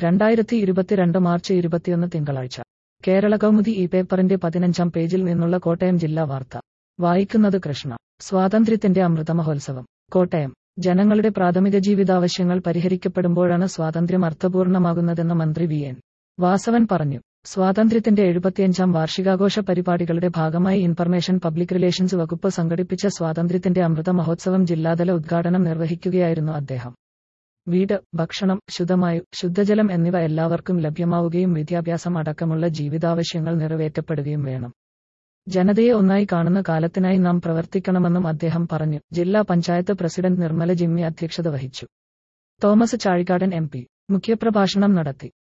രണ്ടായിരത്തി ഇരുപത്തിരണ്ട് മാർച്ച് ഇരുപത്തിയൊന്ന് തിങ്കളാഴ്ച കേരള കൗമുദി ഈ പേപ്പറിന്റെ പതിനഞ്ചാം പേജിൽ നിന്നുള്ള കോട്ടയം ജില്ലാ വാർത്ത വായിക്കുന്നത് കൃഷ്ണ സ്വാതന്ത്ര്യത്തിന്റെ അമൃത മഹോത്സവം കോട്ടയം ജനങ്ങളുടെ പ്രാഥമിക ജീവിതാവശ്യങ്ങൾ പരിഹരിക്കപ്പെടുമ്പോഴാണ് സ്വാതന്ത്ര്യം അർത്ഥപൂർണമാകുന്നതെന്ന് മന്ത്രി വി എൻ വാസവൻ പറഞ്ഞു സ്വാതന്ത്ര്യത്തിന്റെ എഴുപത്തിയഞ്ചാം വാർഷികാഘോഷ പരിപാടികളുടെ ഭാഗമായി ഇൻഫർമേഷൻ പബ്ലിക് റിലേഷൻസ് വകുപ്പ് സംഘടിപ്പിച്ച സ്വാതന്ത്ര്യത്തിന്റെ അമൃത മഹോത്സവം ജില്ലാതല ഉദ്ഘാടനം നിർവഹിക്കുകയായിരുന്നു അദ്ദേഹം വീട് ഭക്ഷണം ശുദ്ധമായു ശുദ്ധജലം എന്നിവ എല്ലാവർക്കും ലഭ്യമാവുകയും വിദ്യാഭ്യാസം അടക്കമുള്ള ജീവിതാവശ്യങ്ങൾ നിറവേറ്റപ്പെടുകയും വേണം ജനതയെ ഒന്നായി കാണുന്ന കാലത്തിനായി നാം പ്രവർത്തിക്കണമെന്നും അദ്ദേഹം പറഞ്ഞു ജില്ലാ പഞ്ചായത്ത് പ്രസിഡന്റ് നിർമ്മല ജിമ്മി അധ്യക്ഷത വഹിച്ചു തോമസ് ചാഴിക്കാടൻ എം പി മുഖ്യപ്രഭാഷണം നടത്തി